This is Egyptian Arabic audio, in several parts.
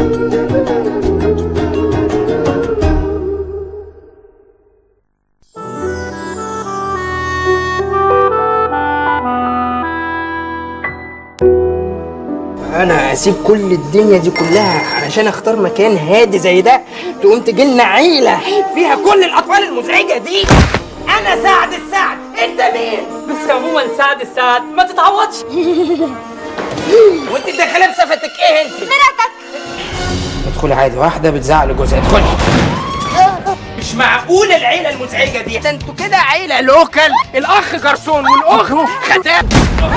انا اسيب كل الدنيا دي كلها علشان اختار مكان هادي زي ده تقوم تجي لنا عيله فيها كل الاطفال المزعجه دي انا سعد السعد انت مين بس عموما سعد السعد ما تتعوضش وانت داخله بصفتك ايه انت مراتك ادخلي عادي واحده بتزعق لجوزها ادخلي مش معقول العيله المزعجه دي ده انتوا كده عيله لوكال الاخ جرسون والاخت ختام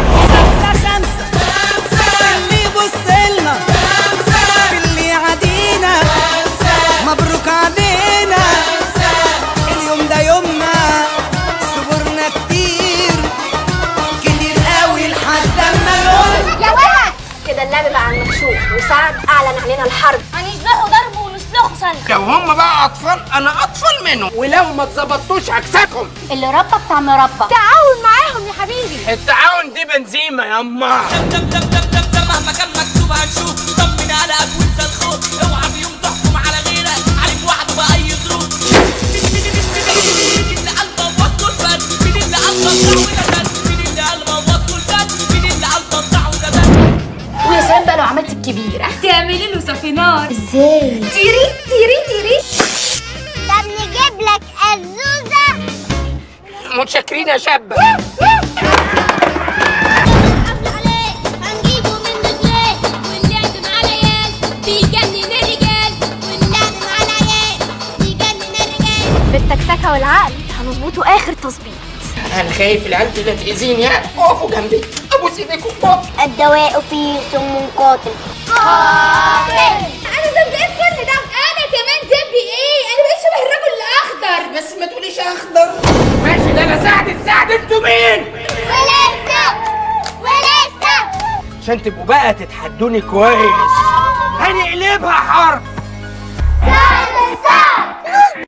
اللي يبصلنا اللي يعادينا مبروك علينا اليوم ده يومنا صبرنا كتير كتير قوي لحد اما اليوم يا ولد كده اللعب بقى على المكشوف وسعد اعلن علينا الحرب هنسلخوا ضرب ونسلخوا سنة لو هم بقى اطفال انا اطفل منهم ولو ما اتظبطوش هكسكم اللي ربى بتاع مربى تعاون معاهم يا حبيبي التعاون دي بنزيمه يا اما مهما كان مكتوب هنشوف طمن على وانسى الخوف اوعى في يوم تحكم على غيرك عليك وحده بأي ظروف مين اللي قلبه وبطنه الفن مين اللي قلبه وده مين اللي قلبه وبطنه الفن مين اللي قلبه وده ده ويا سلام بقى لو عملت الكبيرة تعملي له سفينات ازاي تيري تيري تيري طب نجيب لك الزوزة متشكرين يا شابه هنجيبه من رجليه واللعب مع العيال بيجنن الرجال واللعب مع العيال بيجنن الرجال بالتكتكة والعقل هنظبطه اخر تظبيط انا خايف العيال دي لا تاذيني يعني اقفوا جنبي ابوس ايديكم اقفوا الدواء فيه سم قاتل قاتل انا ذنبي ايه في كل ده انا كمان ذنبي ايه انا بقيت شبه الرجل الاخضر بس ما تقوليش اخضر ماشي ده انا سعد السعد انتوا مين ولسه ولسه عشان تبقوا بقى تتحدوني كويس هنقلبها حرب سعد السعد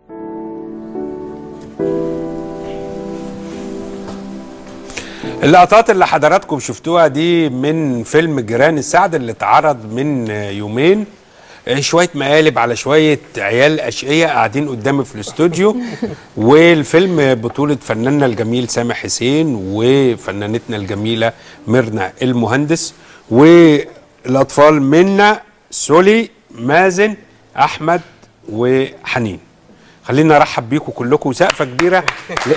اللقطات اللي حضراتكم شفتوها دي من فيلم جيران السعد اللي اتعرض من يومين شوية مقالب على شوية عيال أشقية قاعدين قدامي في الاستوديو والفيلم بطولة فناننا الجميل سامح حسين وفنانتنا الجميلة ميرنا المهندس والأطفال منا سولي مازن أحمد وحنين خلينا نرحب بيكم كلكم سقفة كبيرة ل-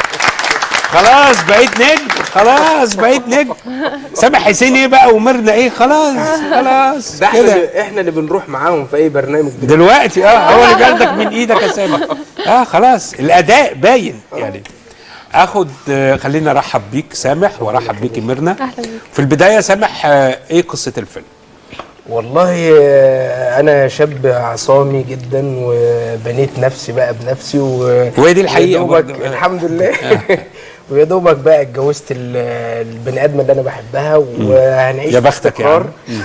خلاص بقيت نجم خلاص بقيت نجم سامح حسين ايه بقى وميرنا ايه خلاص خلاص ده احنا كده. اللي احنا اللي بنروح معاهم في اي برنامج دلوقتي اه هو اللي بياخدك من ايدك يا سامح اه خلاص الاداء باين يعني اخد آه، خلينا ارحب بيك سامح وارحب بيك ميرنا في البدايه سامح آه، ايه قصه الفيلم والله آه، انا شاب عصامي جدا وبنيت نفسي بقى بنفسي و وهي دي الحقيقة ويا دوبك برضه. الحمد لله ويا دوبك بقى اتجوزت ال- البني ادمه اللي انا بحبها وهنعيش يا في بختك يا استقرار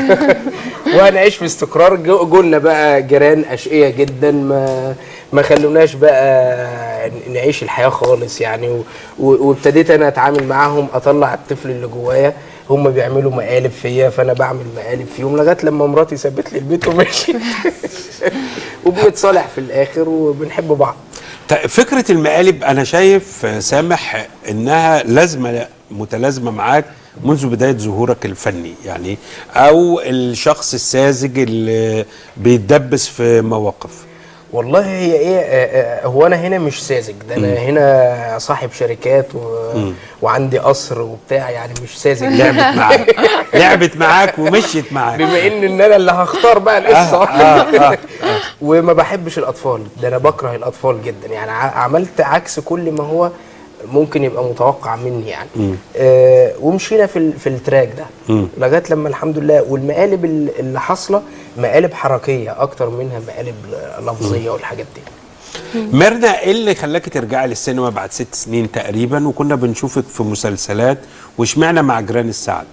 وهنعيش في استقرار جو- جولنا بقى جيران اشقياء جدا ما ما خلوناش بقى نعيش الحياه خالص يعني و- و- وابتديت انا اتعامل معاهم اطلع الطفل اللي جوايا هم بيعملوا مقالب فيا فانا بعمل مقالب فيهم لغايه لما مراتي سابت لي البيت ومشيت وبنتصالح في الاخر وبنحب بعض ت- فكره المقالب انا شايف آه، سامح انها لازمه متلازمه معاك منذ بدايه ظهورك الفني يعني او الشخص الساذج اللي بيتدبس في مواقف والله هي ايه آه، آه، هو انا هنا مش ساذج ده انا هنا صاحب شركات و... وعندي قصر وبتاع يعني مش ساذج لعبت معاك لعبت معاك ومشيت معاك بما ان ان انا اللي هختار بقى القصه آه، آه. وما بحبش الاطفال ده انا بكره الاطفال جدا يعني ع- عملت عكس كل ما هو ممكن يبقى متوقع مني يعني آه ومشينا في ال- في التراك ده لغايه لما الحمد لله والمقالب ال- اللي حاصله مقالب حركيه اكتر منها مقالب لفظيه والحاجات دي ميرنا ايه اللي خلاكي ترجعي للسينما بعد ست سنين تقريبا وكنا بنشوفك في مسلسلات واشمعنى مع جيران السعد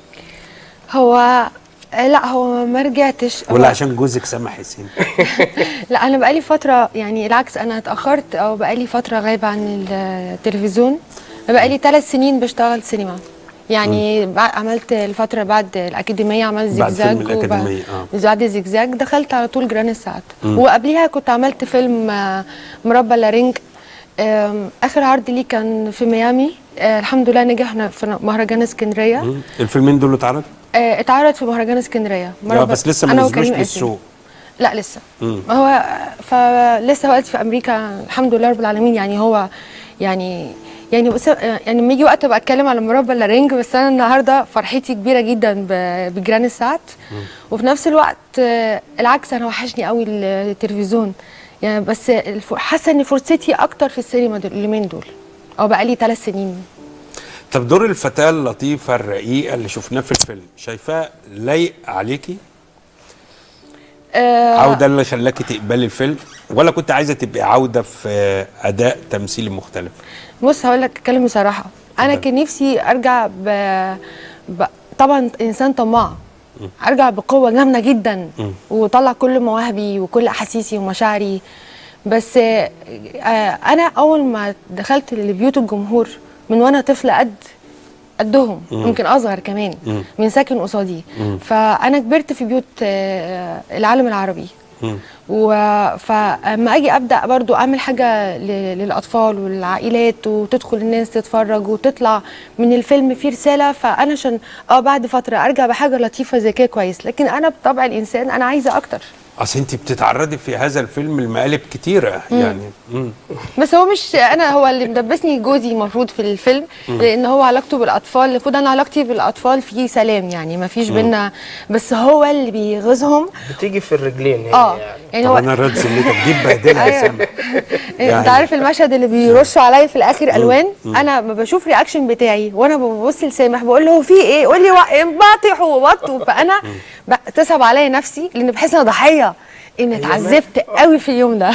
هو لا هو ما رجعتش ولا هو- عشان جوزك سامح حسين لا انا بقالي فتره يعني العكس انا اتاخرت او بقالي فتره غايبه عن التلفزيون بقالي ثلاث سنين بشتغل سينما يعني بع- عملت الفتره بعد الاكاديميه عملت بعد زجزاج فيلم الأكاديمية، آه. بعد زجزاج دخلت على طول جران الساعات وقبليها كنت عملت فيلم آه، مربى لارينج آم، اخر عرض ليه كان في ميامي آه، الحمد لله نجح في مهرجان اسكندريه مم. الفيلمين دول اتعرض آه، اتعرض في مهرجان اسكندريه لا مربى- بس لسه ما أنا نزلوش وكريم قاسم. للسوق لا لسه ما هو فلسه وقت في امريكا الحمد لله رب العالمين يعني هو يعني يعني بس يعني لما يجي وقت ابقى اتكلم على مربى اللارينج بس انا النهارده فرحتي كبيره جدا ب- بجيران الساعات وفي نفس الوقت آه، العكس انا وحشني قوي التلفزيون يعني بس الف- حاسه ان فرصتي اكتر في السينما دول اليومين دول او بقى لي ثلاث سنين طب دور الفتاة اللطيفة الرقيقة اللي شفناه في الفيلم شايفاه لايق عليكي؟ آه، عودة اللي خلاكي تقبلي الفيلم ولا كنت عايزة تبقي عودة في أداء تمثيلي مختلف؟ بص هقول لك اتكلم بصراحه انا كان نفسي ارجع ب... ب... طبعا انسان طماع ارجع بقوه جامده جدا واطلع كل مواهبي وكل احاسيسي ومشاعري بس آه، آه، انا اول ما دخلت لبيوت الجمهور من وانا طفله قد قدهم يمكن اصغر كمان من ساكن قصادي فانا كبرت في بيوت آه، العالم العربي و... فاما اجي ابدا برضو اعمل حاجه ل... للاطفال والعائلات وتدخل الناس تتفرج وتطلع من الفيلم فيه رساله فانا عشان اه بعد فتره ارجع بحاجه لطيفه زي كده كويس لكن انا بطبع الانسان انا عايزه اكتر أصل أنت بتتعرضي في هذا الفيلم لمقالب كتيرة يعني مم. بس هو مش انا هو اللي مدبسني جوزي المفروض في الفيلم لان هو علاقته بالاطفال المفروض انا علاقتي بالاطفال في سلام يعني ما فيش بينا بس هو اللي بيغيظهم بتيجي في الرجلين هي اه يعني يعني طب هو أنا رد سلتك دي بهدلها يا أيوة. سامح انت يعني- عارف المشهد اللي بيرشوا عليا في الاخر الوان انا ما بشوف رياكشن بتاعي وانا ببص لسامح بقول له هو في ايه يقول لي وا- انبطح وبط فانا ب- تصعب عليا نفسي لان بحس انا ضحيه اني اتعذبت قوي في اليوم ده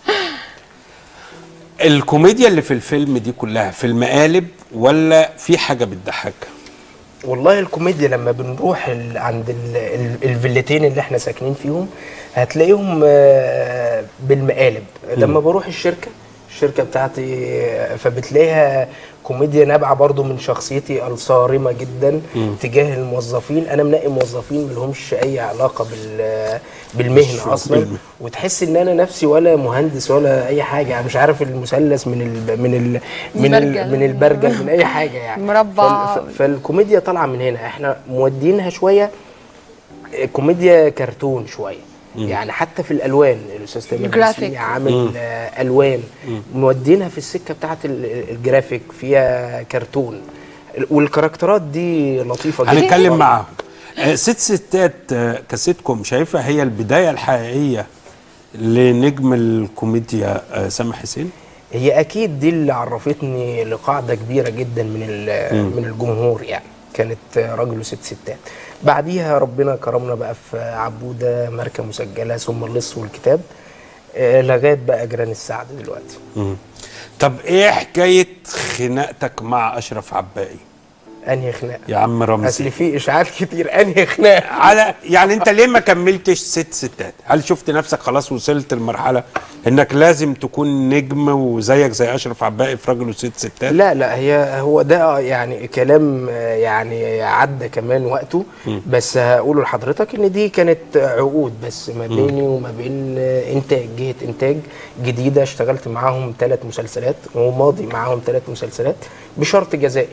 الكوميديا اللي في الفيلم دي كلها في المقالب ولا في حاجة بتضحك؟ والله الكوميديا لما بنروح ال... عند ال... ال... الفيلتين اللي احنا ساكنين فيهم هتلاقيهم آه، بالمقالب لما بروح الشركه الشركه بتاعتي آه، فبتلاقيها كوميديا نابعه برضو من شخصيتي الصارمه جدا تجاه الموظفين انا منقي موظفين ملهمش اي علاقه بال بالمهنه اصلا بالمهنة. وتحس ان انا نفسي ولا مهندس ولا اي حاجه يعني مش عارف المثلث من ال من ال من ال البرجل. من البرجل من اي حاجه يعني مربع. فال- ف- فالكوميديا طالعه من هنا احنا مودينها شويه كوميديا كرتون شويه يعني حتى في الالوان الاستاذ تامر الجرافيك. نسي عامل آه، الوان مودينها في السكه بتاعه ال- الجرافيك فيها كرتون والكاركترات دي لطيفه جدا هنتكلم معاهم آه، ست ستات آه، كسيتكم شايفة هي البداية الحقيقية لنجم الكوميديا آه، سامح حسين؟ هي اكيد دي اللي عرفتني لقاعده كبيره جدا من ال- من الجمهور يعني كانت راجل وست ستات بعديها ربنا كرمنا بقى في عبوده ماركه مسجله ثم اللص والكتاب آه، لغايه بقى جيران السعد دلوقتي مم. طب ايه حكاية خناقتك مع أشرف عباقي انهي خناقه يا عم اصل رمزي؟ في اشاعات كتير انهي خناقه على يعني انت ليه ما كملتش ست ستات؟ هل شفت نفسك خلاص وصلت لمرحلة انك لازم تكون نجم وزيك زي أشرف عباقي في راجل وست ستات؟ لا لا هي هو ده يعني كلام آه، يعني عدى كمان وقته بس هقوله لحضرتك ان دي كانت عقود بس ما بيني وما بين آه، انتاج جهه انتاج جديده اشتغلت معاهم ثلاث مسلسلات وماضي معاهم ثلاث مسلسلات بشرط جزائي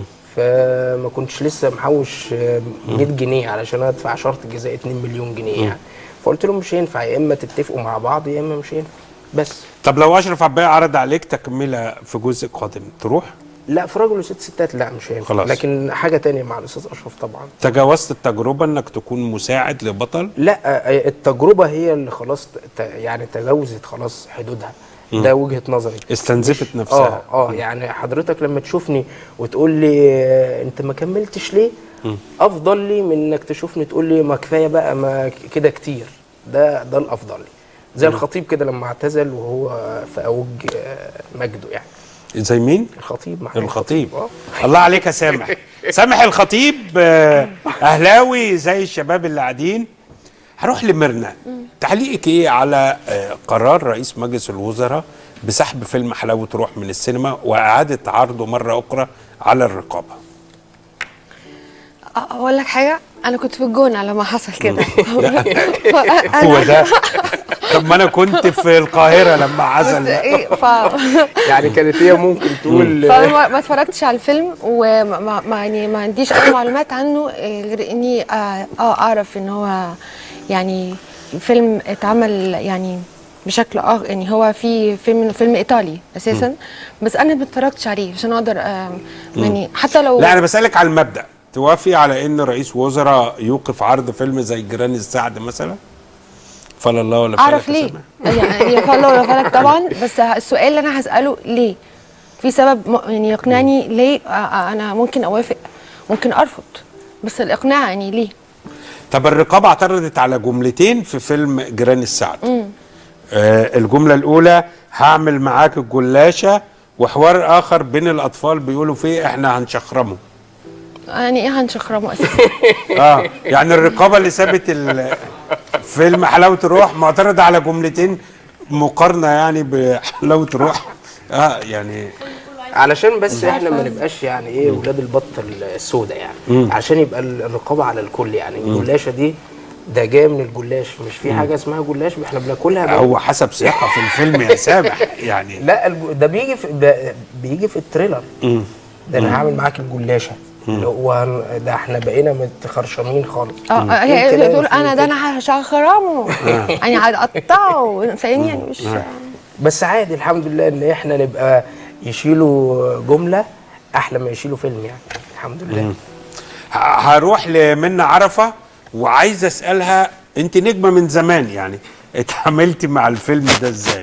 فما كنتش لسه محوش آه، 100 جنيه علشان ادفع شرط جزائي 2 مليون جنيه يعني فقلت لهم مش هينفع يا اما تتفقوا مع بعض يا اما مش هينفع بس طب لو أشرف عباقي عرض عليك تكملة في جزء قادم تروح؟ لا في راجل وست ستات لا مش هينفع خلاص. لكن حاجه تانية مع الاستاذ اشرف طبعا تجاوزت التجربة انك تكون مساعد لبطل؟ لا آه، التجربه هي اللي خلاص ت- يعني تجاوزت خلاص حدودها ده وجهه نظري استنزفت اه نفسها اه يعني حضرتك لما تشوفني وتقول لي آه، انت ما كملتش ليه افضل لي من انك تشوفني تقول لي ما كفايه بقى ما ك- كده كتير ده ده الافضل لي زي الخطيب كده لما اعتزل وهو في اوج آه، مجده يعني زي مين؟ الخطيب محمود الخطيب اه الله عليك يا سامح سامح الخطيب آه، اهلاوي زي الشباب اللي قاعدين هروح لميرنا تعليقك ايه على آه، قرار رئيس مجلس الوزراء بسحب فيلم حلاوه روح من السينما واعاده عرضه مره اخرى على الرقابه اقول لك حاجه انا كنت في الجونه لما حصل كده فأنا- هو ده طب ما انا كنت في القاهره لما حصل بس ده. ايه ف يعني كانت هي ممكن تقول فانا ما- ما اتفرجتش على الفيلم وما ما- ما يعني ما عنديش اي معلومات عنه إيه، غير اني اه آه، اعرف ان هو يعني فيلم اتعمل يعني بشكل اخر يعني هو في فيلم فيلم ايطالي اساسا بس انا ما اتفرجتش عليه عشان اقدر آه، يعني حتى لو لا انا بسالك على المبدا توافقي على ان رئيس وزراء يوقف عرض فيلم زي جيران السعد مثلا فلا الله ولا فلك اعرف ليه سمع. يعني هي فضل ولا فلك طبعا بس السؤال اللي انا هساله ليه في سبب م- يعني يقنعني ليه آه، آه، انا ممكن اوافق ممكن ارفض بس الاقناع يعني ليه طب الرقابه اعترضت على جملتين في فيلم جيران السعد آه الجمله الاولى هعمل معاك الجلاشه وحوار اخر بين الاطفال بيقولوا فيه احنا هنشخرمه يعني ايه هنشخرمه اساسا اه يعني الرقابه اللي سابت ال- فيلم حلاوه الروح معترضه على جملتين مقارنه يعني بحلاوه الروح اه يعني علشان بس احنا ما نبقاش يعني ايه ولاد البطه السوداء يعني عشان يبقى الرقابه على الكل يعني الجلاشه دي ده جاي من الجلاش مش في حاجه اسمها جلاش احنا بناكلها بقى. هو حسب سياقه في الفيلم يا سامح يعني لا الج- ده بيجي في ده بيجي في التريلر ده انا هعمل معاك الجلاشه وهن- ده احنا بقينا متخرشمين خالص اه آه، إيه هي الكلام بتقول في انا ده كده؟ انا هشخرمه يعني هقطعه فاهمني يعني مش بس عادي الحمد لله ان احنا نبقى يشيلوا جمله احلى ما يشيلوا فيلم يعني الحمد لله ه- هروح لمنى عرفه وعايز اسالها انت نجمه من زمان يعني اتعاملتي مع الفيلم ده ازاي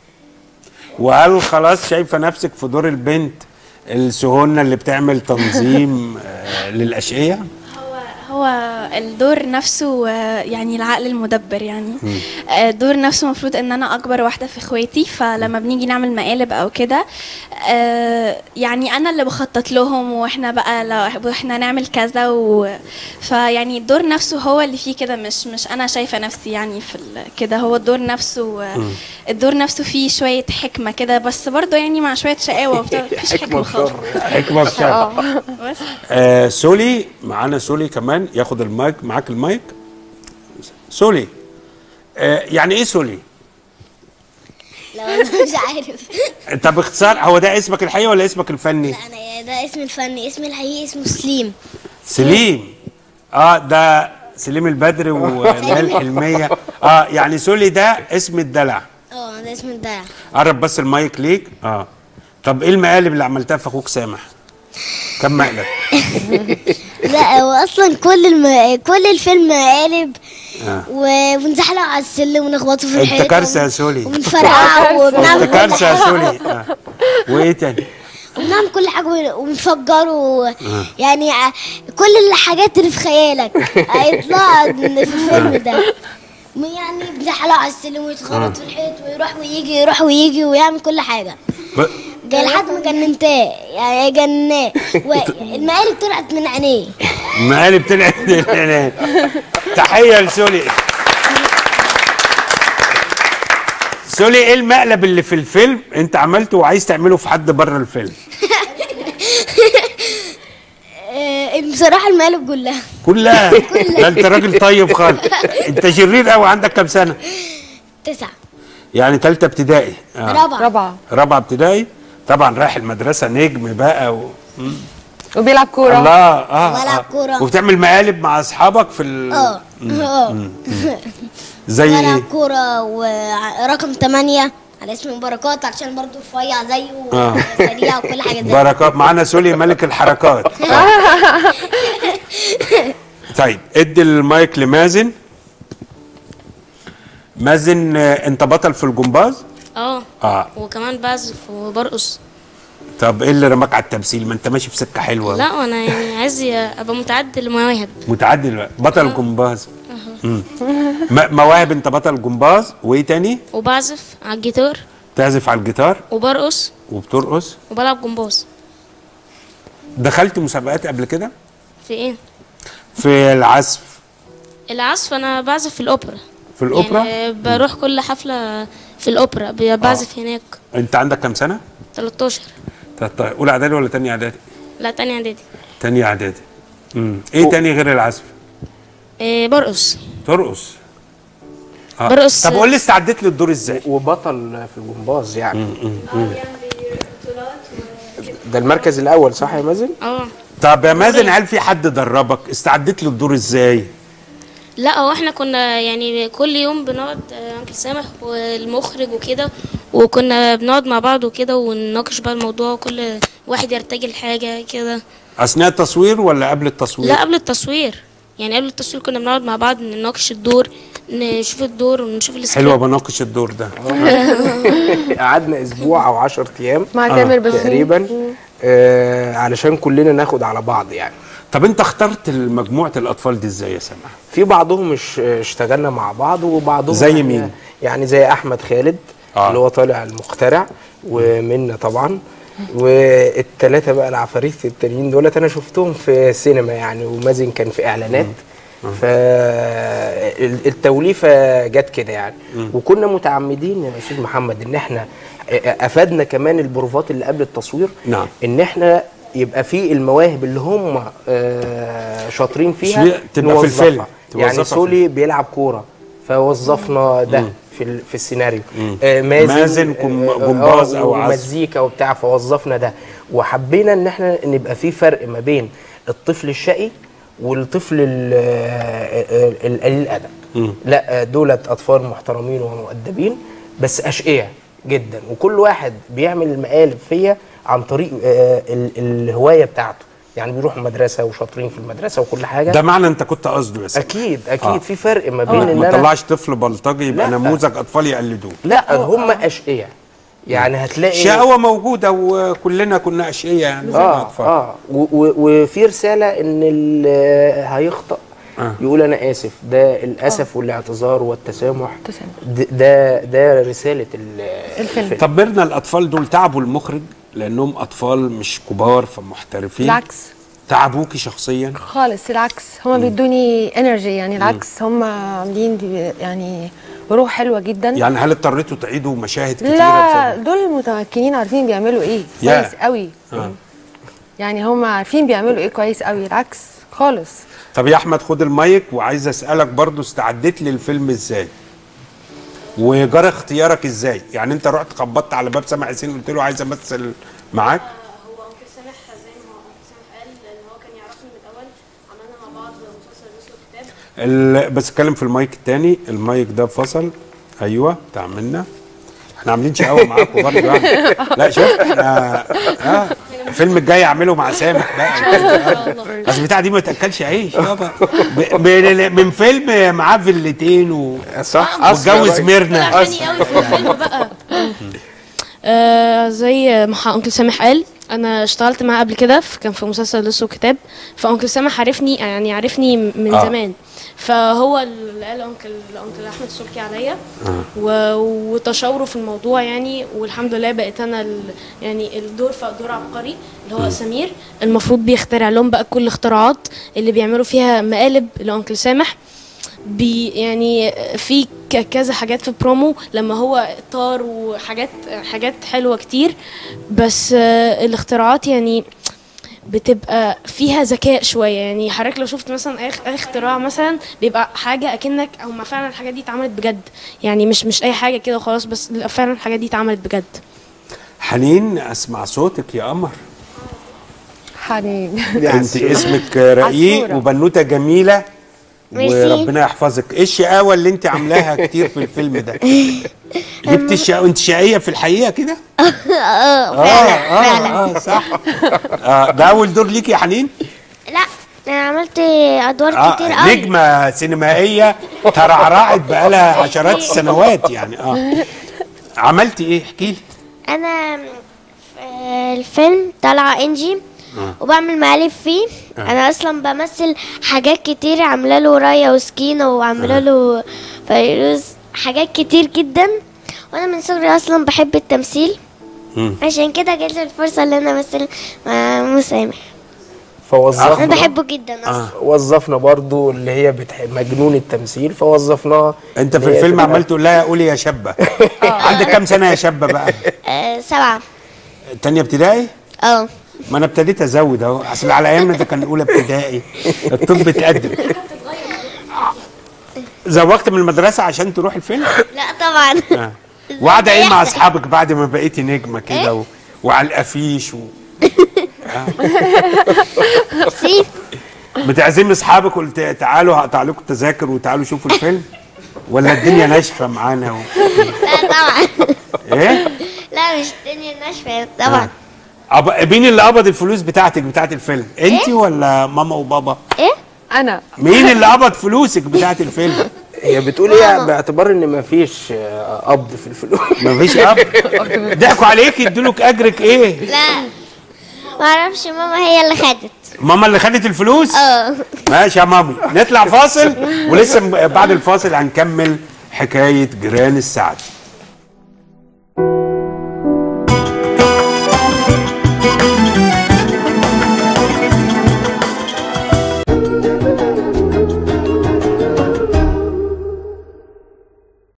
وهل خلاص شايفه نفسك في دور البنت السهونه اللي بتعمل تنظيم آه، للاشقيه هو هو الدور نفسه آه، يعني العقل المدبر يعني آه، الدور نفسه المفروض ان انا اكبر واحده في اخواتي فلما بنيجي نعمل مقالب او كده آه، يعني انا اللي بخطط لهم واحنا بقى لو احنا نعمل كذا و فيعني الدور نفسه هو اللي فيه كده مش مش انا شايفه نفسي يعني في ال- كده هو الدور نفسه آه، الدور نفسه فيه شويه حكمه كده بس برضه يعني مع شويه شقاوه وبتاع مفيش حكمه خالص حكمه بشر بس آه سولي معانا سولي كمان ياخد المايك معاك المايك سولي آه يعني ايه سولي لا انا مش عارف طب اختصار هو ده اسمك الحقيقي ولا اسمك الفني انا ده اسم الفني اسمي الحقيقي اسمه سليم سليم اه ده سليم البدر ونال حلميه اه يعني سولي ده اسم الدلع اه ده اسم الدلع قرب بس المايك ليك اه طب ايه المقالب اللي عملتها في اخوك سامح كم مقلب لا هو اصلا كل الم... كل الفيلم قالب آه. و- ونزحلق على السلم ونخبطه في انت الحيط كارثه يا سولي ونفرقعه انت وبنعمل كل كارثه يا حاجه سولي آه. وايه تاني وبنعمل كل حاجه ون- ونفجره يعني ع- كل الحاجات اللي في خيالك هيطلع في الفيلم ده يعني بنزحلق على السلم ويتخبط في الحيط ويروح ويجي يروح ويجي ويعمل كل حاجه ب... جاي لحد ما جننتاه يعني جنناه والمقالب طلعت من عينيه مقالب طلعت من العنان. تحيه لسولي سولي ايه المقلب اللي في الفيلم انت عملته وعايز تعمله في حد بره الفيلم آه، بصراحه المقالب كلها كلها ده انت راجل طيب خالص انت شرير قوي عندك كام سنه تسعه يعني ثالثه ابتدائي آه. رابعه رابعه رابعه ابتدائي طبعا رايح المدرسه نجم بقى و... وبيلعب كوره الله اه بلعب آه. كورة. وبتعمل مقالب مع اصحابك في ال... اه اه زي بلعب ايه كوره ورقم 8 على اسم بركات عشان برضو رفيع زيه آه. وسريع وكل حاجه زيه بركات معانا سولي ملك الحركات طيب ادي المايك لمازن مازن آه، انت بطل في الجمباز اه اه وكمان بعزف وبرقص طب ايه اللي رماك على التمثيل ما انت ماشي في سكه حلوه لا وانا يعني عايز ابقى متعدد المواهب متعدل بقى. بطل جمباز مم. م- مواهب انت بطل جمباز وايه تاني وبعزف على الجيتار تعزف على الجيتار وبرقص وبترقص وبلعب جمباز دخلت مسابقات قبل كده في ايه في العزف العزف انا بعزف في الاوبرا في الاوبرا يعني بروح كل حفله في الاوبرا ب- بعزف هناك انت عندك كام سنه 13 طيب اولى اعدادي ولا تانية اعدادي لا تاني اعدادي تانية اعدادي مم. ايه تاني غير العزف إيه برقص ترقص آه. برقص- طب قول لي استعديت للدور ازاي وبطل في الجمباز يعني ده المركز الاول صح يا مازن اه طب يا مازن هل في حد دربك استعديت للدور ازاي لا هو احنا كنا يعني كل يوم بنقعد آه، انكل سامح والمخرج وكده وكنا بنقعد مع بعض وكده ونناقش بقى الموضوع وكل واحد يرتجل حاجة كده اثناء التصوير ولا قبل التصوير لا قبل التصوير يعني قبل التصوير كنا بنقعد مع بعض نناقش الدور نشوف الدور ونشوف السكريبت حلوه بناقش الدور ده قعدنا اسبوع او 10 ايام مع تامر بسيوني. تقريبا آه علشان كلنا ناخد على بعض يعني طب انت اخترت مجموعه الاطفال دي ازاي يا سامح في بعضهم مش اشتغلنا مع بعض وبعضهم زي يعني- مين؟ يعني زي احمد خالد آه. اللي هو طالع المخترع ومنة طبعا والتلاتة بقى العفاريت التانيين دولت انا شفتهم في سينما يعني ومازن كان في اعلانات فالتوليفه جت كده يعني وكنا متعمدين يا استاذ محمد ان احنا افادنا كمان البروفات اللي قبل التصوير نعم. ان احنا يبقى في المواهب اللي هم آه، شاطرين فيها شوية تبقى في نوظفها. الفيلم. توظفها يعني في سولي بيلعب كوره فوظفنا ده في ال- في السيناريو آه مازن, مازن كم- آه، جمباز آه، أو عزف. ومزيكا وبتاع فوظفنا ده وحبينا ان احنا نبقى في فرق ما بين الطفل الشقي والطفل ال- آه، ال- القليل الادب لا آه، دولت اطفال محترمين ومؤدبين بس اشقياء جدا وكل واحد بيعمل المقالب فيا عن طريق آه، ال- الهوايه بتاعته يعني بيروحوا مدرسه وشاطرين في المدرسه وكل حاجه ده معنى انت كنت قصده يا سامح اكيد اكيد آه. في فرق ما بين ان ما انا طلعش طفل بلطجي يبقى لا. نموذج اطفال يقلدوه لا هم اشقياء يعني هتلاقي شقاوة موجودة وكلنا كنا أشقياء يعني زي اه الأطفال اه و- و- وفي رساله ان اللي هيخطأ آه. يقول انا اسف ده الاسف والاعتذار والتسامح تسامح. د- ده ده رساله ال- الفيلم. طب ميرنا الأطفال دول تعبوا المخرج لأنهم أطفال مش كبار فمحترفين بالعكس تعبوكي شخصيا خالص العكس هما بيدوني انرجي يعني العكس هما عاملين دي- يعني روح حلوه جدا يعني هل اضطريتوا تعيدوا مشاهد كتيرة لا بسبب- دول متمكنين عارفين بيعملوا ايه يا. كويس قوي آه. يعني هم عارفين بيعملوا ايه كويس قوي العكس خالص طب يا أحمد خد المايك وعايز أسألك برضو استعديت للفيلم إزاي وجرى اختيارك إزاي يعني أنت رحت خبطت على باب سامح حسين قلت له عايز أمثل معاك هو انكل سامح زي ما انكل سامح قال ان هو كان يعرفني من الاول عملنا مع بعض مسلسل يوسف كتاب ال... بس اتكلم في المايك التاني المايك ده فصل ايوه بتاع منا احنا عاملين شقاوه معاكم برضه يعني لا شوف احنا اه الفيلم الجاي اعمله مع سامح بقى بس بتاع دي ما تاكلش عيش يابا ب... ب... من فيلم معاه فيلتين و... صح واتجوز ميرنا غني قوي في الفيلم بقى آه زي ما انكل سامح قال انا اشتغلت معاه قبل كده في- كان في مسلسل لسه كتاب فانكل سامح عارفني يعني عارفني من آه. آه. زمان فهو اللي قال انكل انكل احمد سبكي عليا و- وتشاوره في الموضوع يعني والحمد لله بقيت انا ال يعني الدور في دور عبقري اللي هو سمير المفروض بيخترع لهم بقى كل الاختراعات اللي بيعملوا فيها مقالب لانكل سامح بي يعني في ك- كذا حاجات في برومو لما هو طار وحاجات حاجات حلوه كتير بس آه، الاختراعات يعني بتبقى فيها ذكاء شويه يعني حضرتك لو شفت مثلا اي اي اختراع مثلا بيبقى حاجه اكنك هم فعلا الحاجات دي اتعملت بجد يعني مش مش اي حاجه كده وخلاص بس لا، فعلا الحاجات دي اتعملت بجد حنين اسمع صوتك يا قمر حنين انت اسمك رقيق عصفورة. وبنوته جميله ميرسي. وربنا يحفظك ايه الشقاوه اللي انت عاملاها كتير في الفيلم ده جبت الشقاوه انت شقيه في الحقيقه كده اه اه فعلا اه اه صح آه ده اول دور ليكي يا حنين لا انا عملت ادوار كتير آه قوي نجمه سينمائيه ترعرعت بقالها عشرات السنوات يعني اه عملتي ايه احكي لي انا في الفيلم طالعه انجي وبعمل مقالب فيه انا اصلا بمثل حاجات كتير عامله له رايه وسكينه وعامله له فيروز حاجات كتير جدا وانا من صغري اصلا بحب التمثيل عشان كده جات لي الفرصه اللي انا امثل مع مسامح انا فوظفنا بحبه جدا اصلا وظفنا برضو اللي هي بتح... مجنون التمثيل فوظفناها انت في إن هي الفيلم تبقى- عمال تقول لها قولي يا شابه عندك كام سنه يا شابه بقى آه سبعه تانية ابتدائي اه ما انا ابتديت ازود اهو اصل على ايامنا ده كان اولى ابتدائي الطب اتقدم زوقت من المدرسه عشان تروح الفيلم لا طبعا آه. وقاعده ايه مع بيحصل. اصحابك بعد ما بقيتي نجمه كده و... وعلى الافيش و... سيف بتعزمي اصحابك قلت تعالوا هقطع لكم التذاكر وتعالوا شوفوا الفيلم ولا الدنيا ناشفه معانا و... لا طبعا ايه لا مش الدنيا ناشفه طبعا أب... مين اللي قبض الفلوس بتاعتك بتاعت الفيلم انت ولا ماما وبابا ايه انا مين اللي قبض فلوسك بتاعت الفيلم هي بتقول ايه باعتبار ان مفيش آه، قبض في الفلوس مفيش قبض ضحكوا عليك يدولك اجرك ايه لا ما اعرفش ماما هي اللي خدت ماما اللي خدت الفلوس اه ماشي يا مامي نطلع فاصل ولسه م- بعد الفاصل هنكمل حكايه جيران السعد